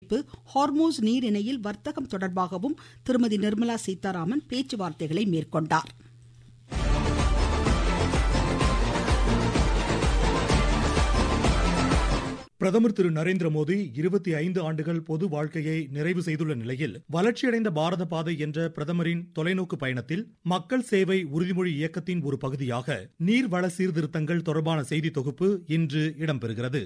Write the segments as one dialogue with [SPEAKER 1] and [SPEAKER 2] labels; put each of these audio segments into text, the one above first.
[SPEAKER 1] ஹார்மோஸ் நீரிணையில் வர்த்தகம் தொடர்பாகவும் திருமதி நிர்மலா சீதாராமன் பேச்சுவார்த்தைகளை மேற்கொண்டார்
[SPEAKER 2] பிரதமர் திரு நரேந்திர மோடி இருபத்தி ஐந்து ஆண்டுகள் பொது வாழ்க்கையை நிறைவு செய்துள்ள நிலையில் வளர்ச்சியடைந்த பாரத பாதை என்ற பிரதமரின் தொலைநோக்கு பயணத்தில் மக்கள் சேவை உறுதிமொழி இயக்கத்தின் ஒரு பகுதியாக நீர்வள சீர்திருத்தங்கள் தொடர்பான செய்தி தொகுப்பு இன்று இடம்பெறுகிறது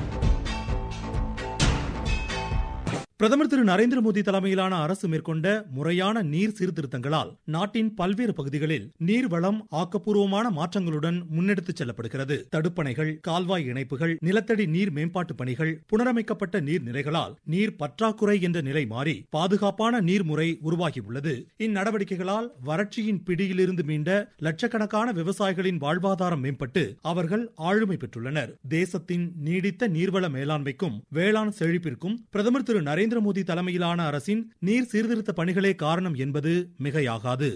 [SPEAKER 2] பிரதமர் திரு நரேந்திர மோடி தலைமையிலான அரசு மேற்கொண்ட முறையான நீர் சீர்திருத்தங்களால் நாட்டின் பல்வேறு பகுதிகளில் நீர்வளம் ஆக்கப்பூர்வமான மாற்றங்களுடன் முன்னெடுத்துச் செல்லப்படுகிறது தடுப்பணைகள் கால்வாய் இணைப்புகள் நிலத்தடி நீர் மேம்பாட்டு பணிகள் புனரமைக்கப்பட்ட நீர்நிலைகளால் நீர் பற்றாக்குறை என்ற நிலை மாறி பாதுகாப்பான நீர்முறை உருவாகியுள்ளது இந்நடவடிக்கைகளால் வறட்சியின் பிடியிலிருந்து மீண்ட லட்சக்கணக்கான விவசாயிகளின் வாழ்வாதாரம் மேம்பட்டு அவர்கள் ஆளுமை பெற்றுள்ளனர் தேசத்தின் நீடித்த நீர்வள மேலாண்மைக்கும் வேளாண் செழிப்பிற்கும் பிரதமர் திரு நரேந்திர நரேந்திர மோடி தலைமையிலான அரசின் நீர் சீர்திருத்த பணிகளே காரணம் என்பது மிகையாகாது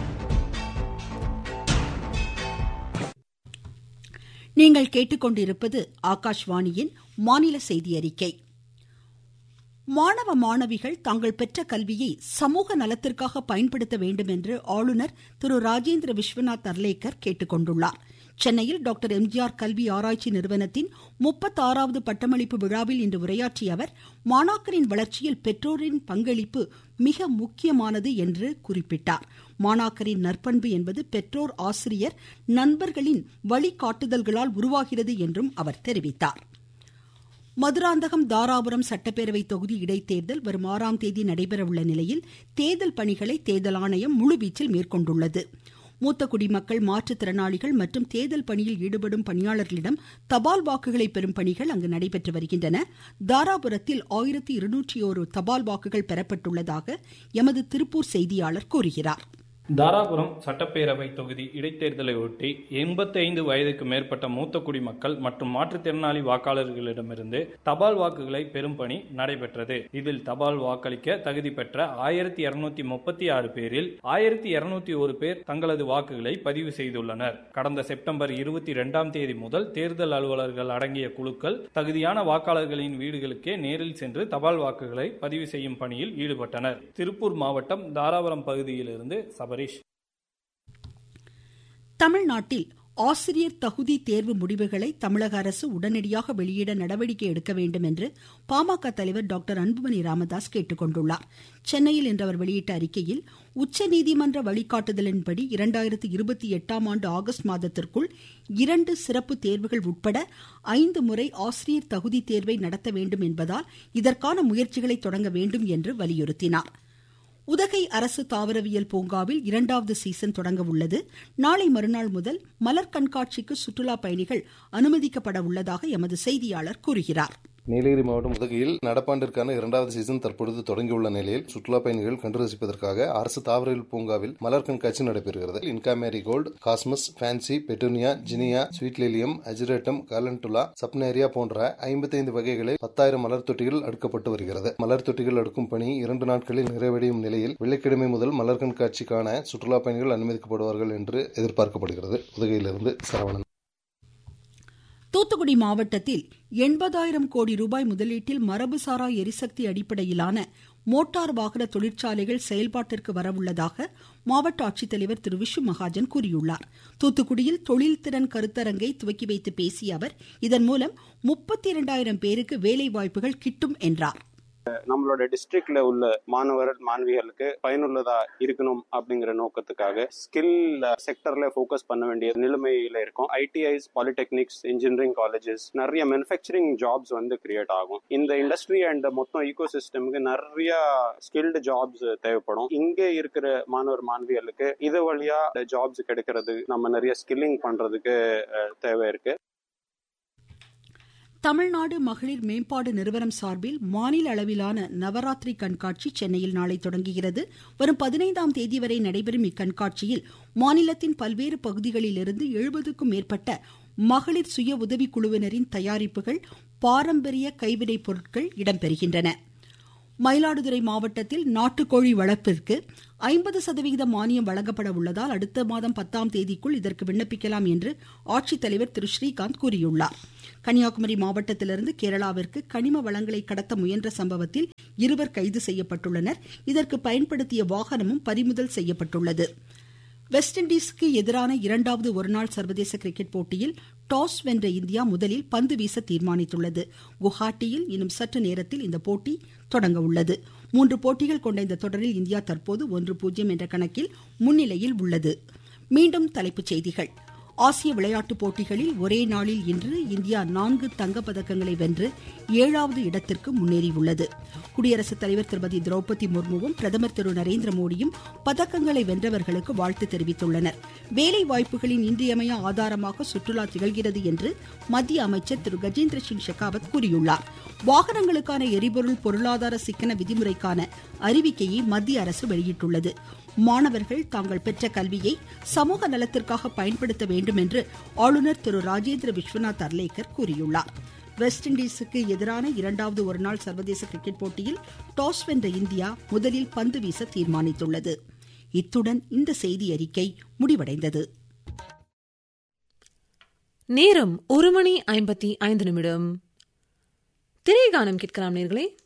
[SPEAKER 1] நீங்கள் கேட்டுக்கொண்டிருப்பது ஆகாஷ்வாணியின் மாநில செய்தி அறிக்கை மாணவ மாணவிகள் தாங்கள் பெற்ற கல்வியை சமூக நலத்திற்காக பயன்படுத்த வேண்டும் என்று ஆளுநர் திரு ராஜேந்திர விஸ்வநாத் அர்லேக்கர் கேட்டுக்கொண்டுள்ளார் சென்னையில் டாக்டர் எம்ஜிஆர் கல்வி ஆராய்ச்சி நிறுவனத்தின் முப்பத்தாறாவது பட்டமளிப்பு விழாவில் இன்று உரையாற்றிய அவர் மாணாக்கரின் வளர்ச்சியில் பெற்றோரின் பங்களிப்பு மிக முக்கியமானது என்று குறிப்பிட்டார் மாணாக்கரின் நற்பண்பு என்பது பெற்றோர் ஆசிரியர் நண்பர்களின் வழிகாட்டுதல்களால் உருவாகிறது என்றும் அவர் தெரிவித்தார் மதுராந்தகம் தாராபுரம் சட்டப்பேரவை தொகுதி இடைத்தேர்தல் வரும் ஆறாம் தேதி நடைபெறவுள்ள நிலையில் தேர்தல் பணிகளை தேர்தல் ஆணையம் முழுவீச்சில் மேற்கொண்டுள்ளது மூத்த குடிமக்கள் மாற்றுத்திறனாளிகள் மற்றும் தேர்தல் பணியில் ஈடுபடும் பணியாளர்களிடம் தபால் வாக்குகளை பெறும் பணிகள் அங்கு நடைபெற்று வருகின்றன தாராபுரத்தில் ஆயிரத்தி இருநூற்றி ஒரு தபால் வாக்குகள் பெறப்பட்டுள்ளதாக எமது திருப்பூர் செய்தியாளர் கூறுகிறார்
[SPEAKER 3] தாராபுரம் சட்டப்பேரவை தொகுதி இடைத்தேர்தலை ஒட்டி எண்பத்தி ஐந்து வயதுக்கு மேற்பட்ட மூத்த குடிமக்கள் மற்றும் மாற்றுத்திறனாளி வாக்காளர்களிடமிருந்து தபால் வாக்குகளை பெறும் பணி நடைபெற்றது இதில் தபால் வாக்களிக்க தகுதி பெற்ற ஆயிரத்தி இருநூத்தி முப்பத்தி ஆறு பேரில் ஆயிரத்தி இருநூத்தி ஒரு பேர் தங்களது வாக்குகளை பதிவு செய்துள்ளனர் கடந்த செப்டம்பர் இருபத்தி இரண்டாம் தேதி முதல் தேர்தல் அலுவலர்கள் அடங்கிய குழுக்கள் தகுதியான வாக்காளர்களின் வீடுகளுக்கே நேரில் சென்று தபால் வாக்குகளை பதிவு செய்யும் பணியில் ஈடுபட்டனர் திருப்பூர் மாவட்டம் தாராபுரம் பகுதியிலிருந்து சபரி சபரீஷ்
[SPEAKER 1] தமிழ்நாட்டில் ஆசிரியர் தகுதி தேர்வு முடிவுகளை தமிழக அரசு உடனடியாக வெளியிட நடவடிக்கை எடுக்க வேண்டும் என்று பாமக தலைவர் டாக்டர் அன்புமணி ராமதாஸ் கேட்டுக்கொண்டுள்ளார் சென்னையில் இன்று அவர் வெளியிட்ட அறிக்கையில் உச்சநீதிமன்ற வழிகாட்டுதலின்படி இரண்டாயிரத்தி இருபத்தி எட்டாம் ஆண்டு ஆகஸ்ட் மாதத்திற்குள் இரண்டு சிறப்பு தேர்வுகள் உட்பட ஐந்து முறை ஆசிரியர் தகுதி தேர்வை நடத்த வேண்டும் என்பதால் இதற்கான முயற்சிகளை தொடங்க வேண்டும் என்று வலியுறுத்தினார் உதகை அரசு தாவரவியல் பூங்காவில் இரண்டாவது சீசன் தொடங்க உள்ளது நாளை மறுநாள் முதல் மலர் கண்காட்சிக்கு சுற்றுலா பயணிகள் அனுமதிக்கப்பட உள்ளதாக எமது செய்தியாளர் கூறுகிறார்
[SPEAKER 4] நீலகிரி மாவட்டம் உதகையில் நடப்பாண்டிற்கான இரண்டாவது சீசன் தற்பொழுது தொடங்கியுள்ள நிலையில் சுற்றுலா பயணிகள் கண்டு ரசிப்பதற்காக அரசு தாவரவியல் பூங்காவில் மலர் கண்காட்சி நடைபெறுகிறது Inca marigold cosmos fancy petunia zinnia sweet lilium ageratum calendula saponaria போன்ற ஐம்பத்தைந்து வகைகளில் பத்தாயிரம் மலர் தொட்டிகள் அடுக்கப்பட்டு வருகிறது மலர் தொட்டிகள் அடுக்கும் பணி இரண்டு நாட்களில் நிறைவடையும் நிலையில் வெள்ளிக்கிழமை முதல் மலர் கண்காட்சிக்கான சுற்றுலா பயணிகள் அனுமதிக்கப்படுவார்கள் என்று எதிர்பார்க்கப்படுகிறது உதகையிலிருந்து சரவணன்
[SPEAKER 1] தூத்துக்குடி மாவட்டத்தில் எண்பதாயிரம் கோடி ரூபாய் முதலீட்டில் மரபுசாரா எரிசக்தி அடிப்படையிலான மோட்டார் வாகன தொழிற்சாலைகள் செயல்பாட்டிற்கு வரவுள்ளதாக மாவட்ட ஆட்சித்தலைவர் திரு விஷு மகாஜன் கூறியுள்ளார் தூத்துக்குடியில் தொழில்திறன் கருத்தரங்கை துவக்கி வைத்து பேசிய அவர் இதன் மூலம் முப்பத்தி இரண்டாயிரம் பேருக்கு வேலை வாய்ப்புகள் கிட்டும் என்றார்
[SPEAKER 5] நம்மளோட டிஸ்ட்ரிக்ட்ல உள்ள மாணவர் மாணவிகளுக்கு பயனுள்ளதா இருக்கணும் அப்படிங்கிற நோக்கத்துக்காக ஸ்கில் செக்டர்ல ஃபோக்கஸ் பண்ண வேண்டிய நிலைமையில இருக்கும் ஐடிஐஸ் பாலிடெக்னிக்ஸ் இன்ஜினியரிங் காலேஜஸ் நிறைய மேனுஃபேக்சரிங் ஜாப்ஸ் வந்து கிரியேட் ஆகும் இந்த இண்டஸ்ட்ரி அண்ட் மொத்தம் ஈகோ சிஸ்டமுக்கு நிறைய ஸ்கில்டு ஜாப்ஸ் தேவைப்படும் இங்க இருக்கிற மாணவர் மாணவிகளுக்கு இது வழியா ஜாப்ஸ் கிடைக்கிறது நம்ம நிறைய ஸ்கில்லிங் பண்றதுக்கு தேவை இருக்கு
[SPEAKER 1] தமிழ்நாடு மகளிர் மேம்பாடு நிறுவனம் சார்பில் மாநில அளவிலான நவராத்திரி கண்காட்சி சென்னையில் நாளை தொடங்குகிறது வரும் பதினைந்தாம் தேதி வரை நடைபெறும் இக்கண்காட்சியில் மாநிலத்தின் பல்வேறு பகுதிகளிலிருந்து எழுபதுக்கும் மேற்பட்ட மகளிர் சுய உதவி குழுவினரின் தயாரிப்புகள் பாரம்பரிய கைவினைப் பொருட்கள் இடம்பெறுகின்றன மயிலாடுதுறை மாவட்டத்தில் நாட்டுக்கோழி வளர்ப்பிற்கு ஐம்பது சதவிகித மானியம் வழங்கப்பட உள்ளதால் அடுத்த மாதம் பத்தாம் தேதிக்குள் இதற்கு விண்ணப்பிக்கலாம் என்று ஆட்சித்தலைவர் திரு ஸ்ரீகாந்த் கூறியுள்ளார் கன்னியாகுமரி மாவட்டத்திலிருந்து கேரளாவிற்கு கனிம வளங்களை கடத்த முயன்ற சம்பவத்தில் இருவர் கைது செய்யப்பட்டுள்ளனர் இதற்கு பயன்படுத்திய வாகனமும் பறிமுதல் செய்யப்பட்டுள்ளது வெஸ்ட் இண்டீஸுக்கு எதிரான இரண்டாவது ஒருநாள் சர்வதேச கிரிக்கெட் போட்டியில் டாஸ் வென்ற இந்தியா முதலில் பந்து வீச தீர்மானித்துள்ளது குவஹாட்டியில் இன்னும் சற்று நேரத்தில் இந்த போட்டி தொடங்க உள்ளது மூன்று போட்டிகள் கொண்ட இந்த தொடரில் இந்தியா தற்போது ஒன்று பூஜ்ஜியம் என்ற கணக்கில் முன்னிலையில் உள்ளது மீண்டும் தலைப்புச் செய்திகள் ஆசிய விளையாட்டுப் போட்டிகளில் ஒரே நாளில் இன்று இந்தியா நான்கு தங்கப்பதக்கங்களை வென்று ஏழாவது இடத்திற்கு முன்னேறியுள்ளது குடியரசுத் தலைவர் திருமதி திரௌபதி முர்முவும் பிரதமர் திரு நரேந்திர மோடியும் பதக்கங்களை வென்றவர்களுக்கு வாழ்த்து தெரிவித்துள்ளனர் வேலை வாய்ப்புகளின் இன்றியமைய ஆதாரமாக சுற்றுலா திகழ்கிறது என்று மத்திய அமைச்சர் திரு கஜேந்திர சிங் ஷெகாவத் கூறியுள்ளார் வாகனங்களுக்கான எரிபொருள் பொருளாதார சிக்கன விதிமுறைக்கான அறிவிக்கையை மத்திய அரசு வெளியிட்டுள்ளது மாணவர்கள் தாங்கள் பெற்ற கல்வியை சமூக நலத்திற்காக பயன்படுத்த வேண்டும் என்று ஆளுநர் திரு ராஜேந்திர விஸ்வநாத் அர்லேக்கர் கூறியுள்ளார் வெஸ்ட் இண்டீஸுக்கு எதிரான இரண்டாவது ஒருநாள் சர்வதேச கிரிக்கெட் போட்டியில் டாஸ் வென்ற இந்தியா முதலில் பந்து வீச தீர்மானித்துள்ளது இத்துடன் இந்த செய்தி அறிக்கை முடிவடைந்தது
[SPEAKER 6] நேரம் ஒரு மணி ஐம்பத்தி ஐந்து நிமிடம் திரைகானம் கேட்கலாம் நேர்களே